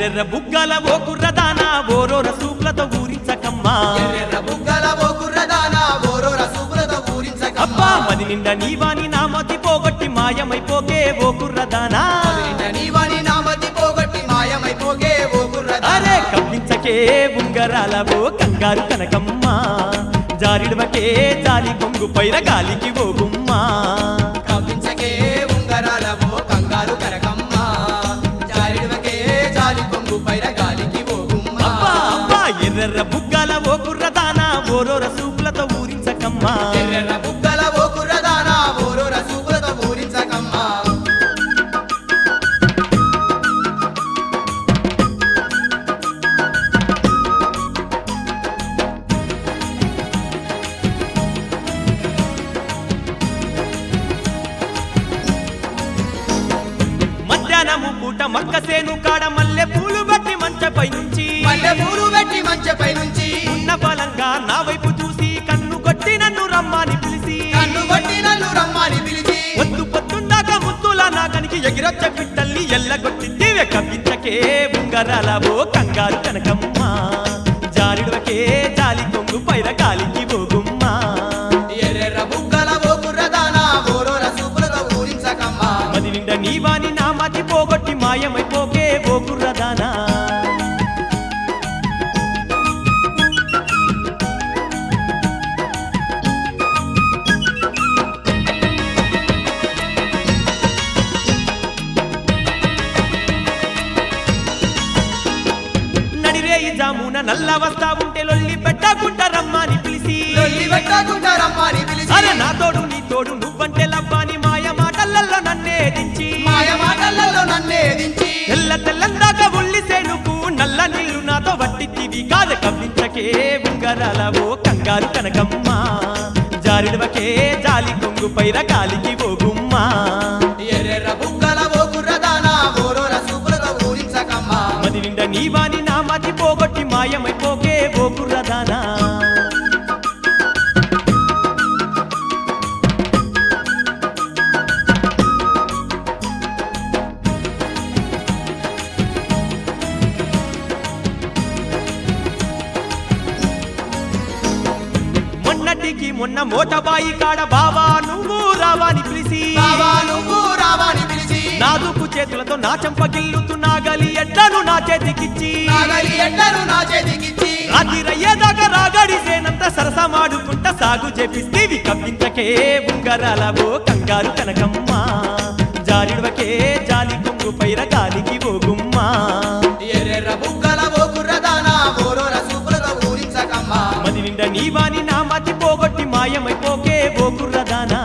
ఎర్రెర్ర బుగ్గల ఓ కుర్రదానా ఓరోర సూపులతో ఊరించకమ్మా ఎర్రెర్ర బుగ్గల ఓ కుర్రదానా ఓరో రసూపులతో ఊరించకమ్మా అబ్బా మది నిండా నీవాని నా మతి పోగొట్టి మాయమైపోకే ఓ కుర్రదానా నిండ నీవని నా మతి పోగొట్టి మాయమైపోగే ఓ కుర్రదానా అరే కవ్వించకే ఉంగరాల ఓ కంగారు కనకమ్మా జారిడవకే జాలి కొంగు పైర గాలికి ఓ గుమ్మా కవ్వించకే ఉంగరాల ఓ కంగారు కరకమ్మా జారిడవకే జాలి కొంగు పైర గాలికి ఓ గుమ్మ అబ్బా అబ్బా ఎర్రెర్ర బుగ్గల ఓ కుర్రదానా ఓరోర సూపులతో ఊరించకమ్మా ఎర్రెర్ర బుగ్గల ఓ కుర్రదానా ఓరో రసూపులతో ఊరించకమ్మా మధ్యాహ్నము పూట మక్కసేను కాడ మల్లె పూలు బట్టి మంచపై నుంచి మల్లె పూలు పెట్టి మంచపై నుంచి ఉన్న బలంగా నా వైపు చూసి కన్ను కొట్టి నన్ను రమ్మని పిలిచి కన్ను కొట్టి నన్ను రమ్మని పిలిచి వద్దు పొద్దుందాక ముద్దులా నాకనికి ఎగిరొచ్చ పిట్టల్ని ఎల్లగొట్టి దివ్య కవ్వించకే ఉంగరాల ఓ కంగారు కనకమ్మ జారిడవకే జాలి కొంగు పైర గాలికి పోగుమ్మా ఎర్రెర్ర బుగ్గల ఓ కుర్రదానా ఓరో రసూపులతో ఊరించకమ్మా మది నిండా నీవాని నా మతి పోగొట్టి మాయమైపోకే ఓ కుర్రదానా నడిరేయి జామున నల్ల వస్తా ఉంటే లొల్లి పెట్టకుండా రమ్మని పిలిచి లొల్లి పెట్టకుండా రమ్మని పిలిచి అరే నా తోడు నీ తోడు నువ్వంటే లవ్వాని మాయ మాటలల్లో నన్నే దించి మాయ మాటలలో నన్నే దించి తెల్ల తెల్లందాక ఉల్లి సేనుకు నల్ల నీళ్లు నాతో వట్టిచ్చివి కాదు కవ్వించకే ఉంగరాల ఓ కంగారు కనకమ్మ జారిడవకే జాలి కొంగు పైర గాలికి పోగుమ్మా ఎర్రెర్ర బుగ్గల ఓ కుర్రదానా ఓరో రసూపులతో ఊరించకమ్మా మది నిండా నీవాని నా మతి పోగొట్టి మాయమైపోకే ఓ కుర్రదానా మొన్నటికి మొన్న మోటబాయి కాడ బావా నువ్వు రావాని పిలిచి బావా నువ్వు రావాని పిలిచి నాదుకు చేతులతో నా చెంపగిల్లుతూ నాగలి ఎడ్లను నా చేతికిచ్చి నాగలి ఎడ్డను నా చేతికిచ్చి రాత్రి రయ్యేదాకా రాగడిసేనంత సరసమాడుకుంటా సాగు చేపిస్తేవి కవ్వించకే ఉంగరాల ఓ కంగారు కనకమ్మ జారిడవకే జాలి కొంగు పైర గాలికి ఓ గుమ్మా ఎర్రెర్ర బుగ్గల ఓ కుర్రదానా ఓరో రసూపులతో ఊరించకమ్మా మది నిండా నీవాని నా మతి పోగొట్టి మాయమైపోకే ఓ కుర్రదానా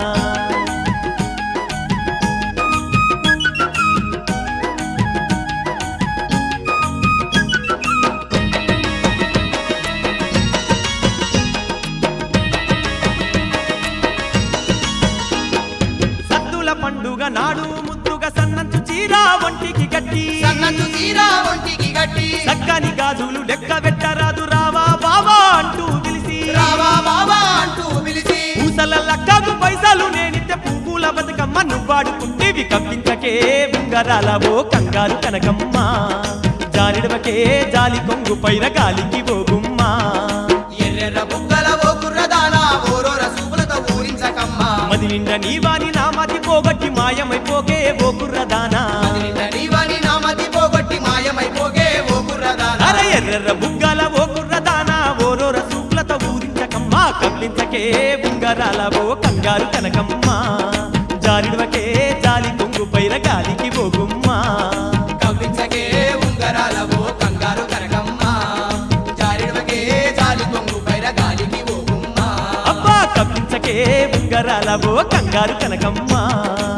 సద్దుల పండుగ నాడు ముద్దుగా సన్నంచు చీర ఒంటికి గట్టి సన్నతు తీరా ఒంటికి గట్టి చక్కని గాజులు లెక్క పెట్టరాదు రావా బావా అంటూ పిలిచి రావా బావా అంటూ పిలిచి పూసల లక్కకు పైసలు నేనితే పువ్వుల బతుకమ్మ నువ్వాడుకుంటేవి కప్పించకే ఉంగరాల ఓ కంగారు కనకమ్మ జారిడవకే జాలి కొంగు పైన గాలికి పోగుమ్మా ఎర్రెర్ర బుగ్గల ఓ కుర్రదానా ఓరో రసూపులతో ఊరించకమ్మా మది నిండా నీవాని నా మతి పోగొట్టి మాయమైపోకే ఓ కుర్రదానా నిండ నీవని నా మతి పోగొట్టి మాయమైపోగే ఓ కుర్రదానా అరే ఎర్రెర్ర బుగ్గల ఓ కుర్రదానా ఓరోర సూపులతో ఊరించకమ్మా కప్పించకే ఉంగరాల ఓ కంగారు కనకమ్మ జారిడవకే జాలి కొంగు పైన గాలికి పోగుమ్మా కవ్వించకే ఉంగరాల ఓ కంగారు కనకమ్మా జారిడవకే జాలి కొంగు పైర గాలికి ఓ గుమ్మ అబ్బా కప్పించకే ఉంగరాల ఓ కంగారు కనకమ్మ